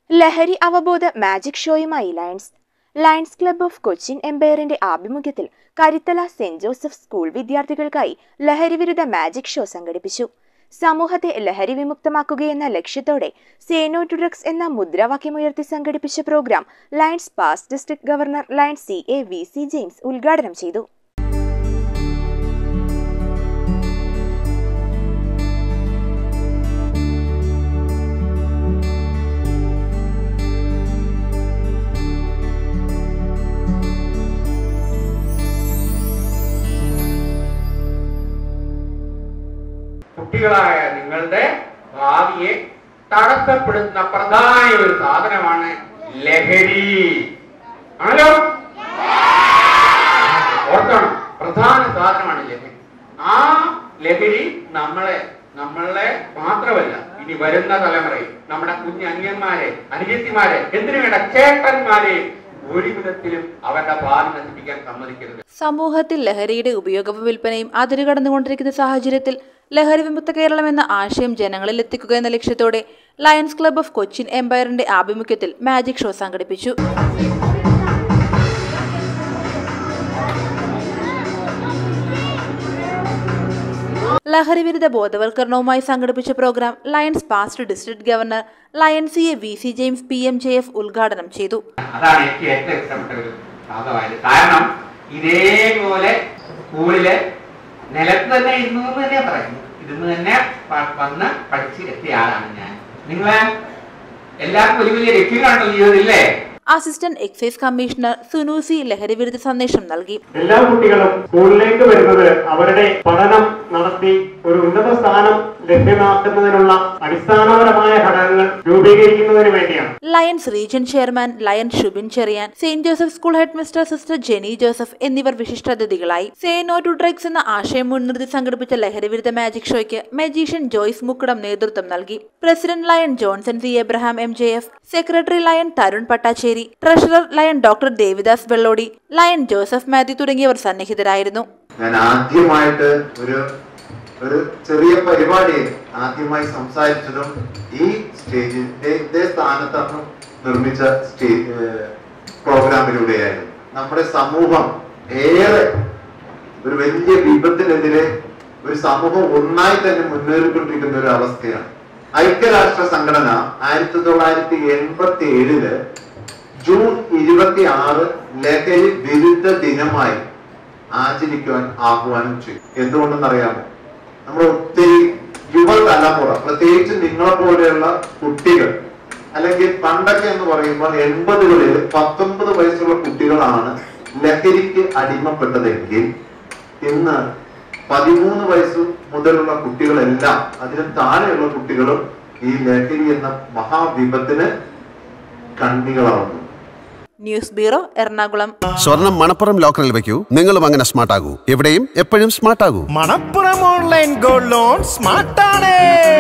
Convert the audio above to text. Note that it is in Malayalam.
ലഹരി അവബോധ മാജിക് ഷോയുമായി Lions Lions club of Cochin എംപയറിന്റെ ആഭിമുഖ്യത്തിൽ കരിത്തല സെന്റ് ജോസഫ് സ്കൂൾ വിദ്യാർത്ഥികൾക്കായി ലഹരി വിരുദ്ധ മാജിക് ഷോ സംഘടിപ്പിച്ചു സമൂഹത്തെ ലഹരി വിമുക്തമാക്കുകയെന്ന ലക്ഷ്യത്തോടെ സേനോ ടു ഡ്രഗ്സ് എന്ന മുദ്രാവാക്യമുയർത്തി സംഘടിപ്പിച്ച programme Lions past district governor Lions C A V C James ഉദ്ഘാടനം ചെയ്തു കുട്ടികളായ നിങ്ങളുടെ ഭാവിയെ തടസ്സപ്പെടുത്തുന്ന പ്രധാന ഒരു സാധനമാണ് ലഹരി ആണല്ലോ ഓർക്കണം പ്രധാന സാധനമാണ് ലഹരി ആ ലഹരി നമ്മളെ നമ്മളെ മാത്രമല്ല ഇനി വരുന്ന തലമുറയെ നമ്മുടെ കുഞ്ഞ് അന്യന്മാരെ അനുജത്തിമാരെ എന്തിനു വേണ്ട ചേട്ടന്മാരെ ഒരു വിധത്തിലും അവരുടെ ഭാവി നശിപ്പിക്കാൻ സമ്മതിക്കരുത് സമൂഹത്തിൽ ലഹരിയുടെ ഉപയോഗവും വിൽപ്പനയും അതിരുകടന്നുകൊണ്ടിരിക്കുന്ന സാഹചര്യത്തിൽ ലഹരി വിമുക്ത കേരളം എന്ന ആശയം ജനങ്ങളിൽ എത്തിക്കുക എന്ന ലക്ഷ്യത്തോടെ ലയൺസ് ക്ലബ്ബ് ഓഫ് കൊച്ചിൻ എംപയറിന്റെ ആഭിമുഖ്യത്തിൽ മാജിക് ഷോ സംഘടിപ്പിച്ചു ലഹരി വിരുദ്ധ ബോധവൽക്കരണവുമായി സംഘടിപ്പിച്ച programme Lions past district governor Lion C A V C James P M J F ഉദ്ഘാടനം ചെയ്തു അതാണ് എനിക്ക് ഏറ്റവും ഇഷ്ടപ്പെട്ട ഒരു ഭാഗമായത് കാരണം ഇതേപോലെ സ്കൂളില് നിലത്ത് തന്നെ ഇരുന്നു എന്ന് തന്നെ പറയുന്നു ഇരുന്ന് തന്നെ പ- വന്ന് പഠിച്ച് എത്തിയ ആളാണ് ഞാൻ നിങ്ങളെ എല്ലാവർക്കും വലിയ വലിയ ലക്ഷ്യങ്ങളുണ്ടല്ലോ ജീവിതത്തില്ലേ അസിസ്റ്റന്റ് എക്സൈസ് കമ്മീഷണർ സുനൂസി ലഹരി വിരുദ്ധ സന്ദേശം നൽകി എല്ലാ കുട്ടികളും സ്കൂളിലേക്ക് വരുന്നത് അവരുടെ പഠനം നടത്തി ഒരു ഉന്നത സ്ഥാനം ലഭ്യമാക്കുന്നതിനുള്ള അടിസ്ഥാനപരമായ ഘടകങ്ങൾ രൂപീകരിക്കുന്നതിന് വേണ്ടിയാണ് Lions region chairman Lion Shubin Cherian saint Joseph school head mister sister Jenny Joseph എന്നിവർ വിശിഷ്ടാതിഥികളായി സേ നോ ടു ഡ്രഗ്സ് എന്ന ആശയം മുൻനിർത്തി സംഘടിപ്പിച്ച ലഹരി വിരുദ്ധ മാജിക് ഷോയ്ക്ക് മജീഷ്യൻ ജോയ്സ് മുക്കുടം നേതൃത്വം നൽകി president Lion Johnson C Abraham M J F secretary Lion Tarun Pattacheri treasurer Lion doctor Devidas Vellodi Lion Joseph Mathew തുടങ്ങിയവർ സന്നിഹിതരായിരുന്നു ഞാൻ ആദ്യമായിട്ട് ഒരു ഒരു ചെറിയ പരിപാടിയിൽ ആദ്യമായി സംസാരിച്ചതും ഈ സ്റ്റേജിന്റെ ഇതേ സ്ഥാനത്താണ് നിർമ്മിച്ച സ്റ്റേജ് പ്രോഗ്രാമിലൂടെയായിരുന്നു നമ്മുടെ സമൂഹം ഏറെ ഒരു വലിയ വിപത്തിനെതിരെ ഒരു സമൂഹം ഒന്നായി തന്നെ മുന്നേറിക്കൊണ്ടിരിക്കുന്ന ഒരു അവസ്ഥയാണ് ഐക്യരാഷ്ട്ര സംഘടന ആയിരത്തി തൊള്ളായിരത്തി എൺപത്തി ഏഴില് ജൂൺ ഇരുപത്തി ആറ് ലഹരി വിരുദ്ധ ദിനമായി ആചരിക്കുവാൻ ആഹ്വാനം ചെയ്തു എന്തുകൊണ്ടെന്നറിയാമോ നമ്മൾ ഒത്തിരി യുവതലമുറ പ്രത്യേകിച്ച് നിങ്ങളെ പോലെയുള്ള കുട്ടികൾ അല്ലെങ്കിൽ പണ്ടൊക്കെ എന്ന് പറയുമ്പോൾ എൺപതുകളിൽ പത്തൊമ്പത് വയസ്സുള്ള കുട്ടികളാണ് ലഹരിക്ക് അടിമപ്പെട്ടതെങ്കിൽ ഇന്ന് പതിമൂന്ന് വയസ്സ് മുതലുള്ള കുട്ടികളെല്ലാം അതിന് താഴെയുള്ള കുട്ടികളും ഈ ലഹരി എന്ന മഹാവിപത്തിന് കണ്ണികളാവുന്നു ന്യൂസ് ബ്യൂറോ എറണാകുളം സ്വർണം മണപ്പുറം ലോക്കറിൽ വെക്കൂ നിങ്ങളും അങ്ങനെ സ്മാർട്ട് ആകൂ എവിടെയും എപ്പോഴും സ്മാർട്ട് ആകൂ മണപ്പുറം ഓൺലൈൻ ഗോൾഡ് ലോൺ സ്മാർട്ടാണ്